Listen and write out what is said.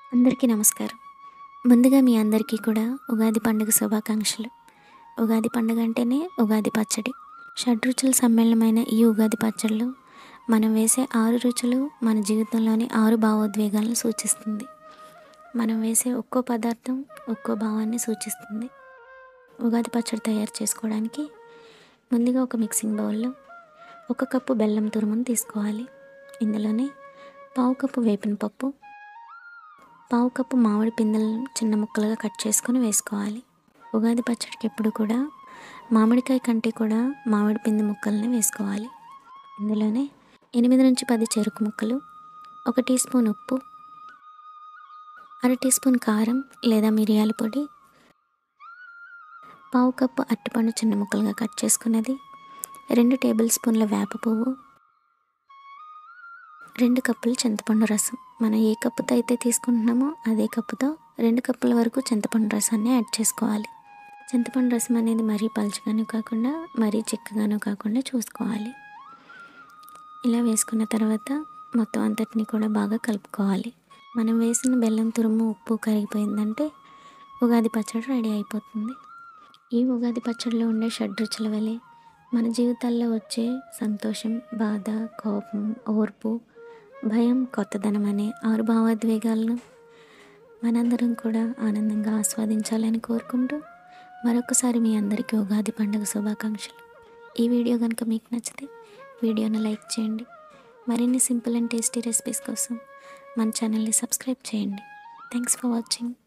అందరికీ నమస్కారం ముందుగా మీ అందరికీ కూడా ఉగాది పండుగ శుభాకాంక్షలు ఉగాది పండుగ అంటేనే ఉగాది పచ్చడి షడ్రుచుల సమ్మేళనమైన ఈ ఉగాది పచ్చడిలో మనం వేసే ఆరు రుచులు మన జీవితంలోని ఆరు భావోద్వేగాలను సూచిస్తుంది మనం వేసే ఒక్కో పదార్థం ఒక్కో భావాన్ని సూచిస్తుంది ఉగాది పచ్చడి తయారు చేసుకోవడానికి ముందుగా ఒక మిక్సింగ్ బౌల్లో ఒక కప్పు బెల్లం తురుమును తీసుకోవాలి ఇందులోనే పావు కప్పు వేపిన పప్పు పావు కప్పు మామిడి పిందెలను చిన్న ముక్కలుగా కట్ చేసుకొని వేసుకోవాలి ఉగాది పచ్చడికి ఎప్పుడు కూడా మామిడికాయ కంటే కూడా మామిడి పిండి ముక్కల్ని వేసుకోవాలి ఇందులోనే ఎనిమిది నుంచి పది చెరుకు ముక్కలు ఒక టీ స్పూన్ ఉప్పు అర టీ స్పూన్ కారం లేదా మిరియాల పొడి పావు కప్పు అరటిపండు చిన్న ముక్కలుగా కట్ చేసుకున్నది రెండు టేబుల్ స్పూన్ల వేప పువ్వు రెండు కప్పులు చింతపండు రసం మనం ఏ కప్పుతో అయితే తీసుకుంటున్నామో అదే కప్పుతో రెండు కప్పుల వరకు చింతపండు రసాన్ని యాడ్ చేసుకోవాలి చింతపండు రసం అనేది మరీ పలుచగాను కాకుండా మరీ చిక్కగాను కాకుండా చూసుకోవాలి ఇలా వేసుకున్న తర్వాత మొత్తం అంతటిని కూడా బాగా కలుపుకోవాలి మనం వేసిన బెల్లం తురుము ఉప్పు కరిగిపోయిందంటే ఉగాది పచ్చడి రెడీ అయిపోతుంది ఈ ఉగాది పచ్చడిలో ఉండే షడ్రుచుల వలె మన జీవితాల్లో వచ్చే సంతోషం బాధ కోపం ఓర్పు భయం కొత్తదనం అనే ఆరు భావోద్వేగాలను మనందరం కూడా ఆనందంగా ఆస్వాదించాలని కోరుకుంటూ మరొకసారి మీ అందరికీ ఉగాది పండుగ శుభాకాంక్షలు ఈ వీడియో కనుక మీకు నచ్చితే వీడియోను లైక్ చేయండి మరిన్ని సింపుల్ అండ్ టేస్టీ రెసిపీస్ కోసం మన ఛానల్ని సబ్స్క్రైబ్ చేయండి థ్యాంక్స్ ఫర్ వాచింగ్